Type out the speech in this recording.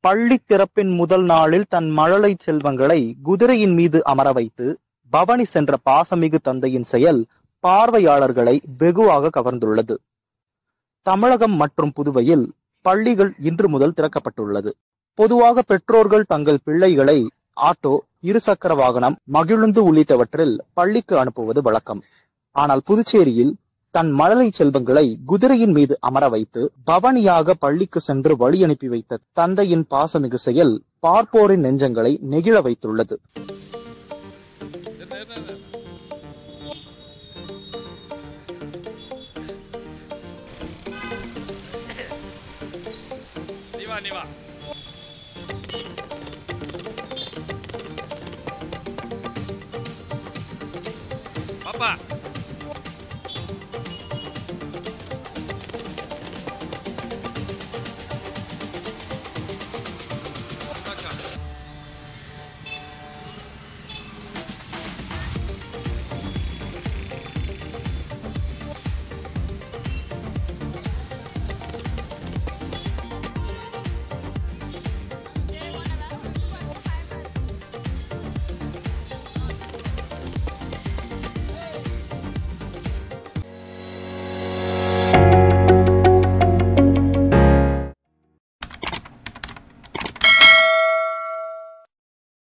பள்ளி திறப்பின் முதல் நாளில் தன் மழலை செல்வங்களை குதிரையின் மீது அமர வைத்து பவனி சென்ற பாசமிகு தந்தையின் செயல் பார்வையாளர்களை வெகுவாக கவர்ந்துள்ளது தமிழகம் மற்றும் புதுவையில் பள்ளிகள் இன்று முதல் திறக்கப்பட்டுள்ளது பொதுவாக பெற்றோர்கள் தங்கள் பிள்ளைகளை ஆட்டோ இருசக்கர வாகனம் மகிழுந்து உள்ளிட்டவற்றில் பள்ளிக்கு அனுப்புவது வழக்கம் ஆனால் புதுச்சேரியில் தன் மழலை செல்வங்களை குதிரையின் மீது அமர வைத்து பவனியாக பள்ளிக்கு சென்று வழி அனுப்பி வைத்த தந்தையின் பாசமிகு செயல் பார்ப்போரின் நெஞ்சங்களை நெகிழ வைத்துள்ளது நீ வா நீ வா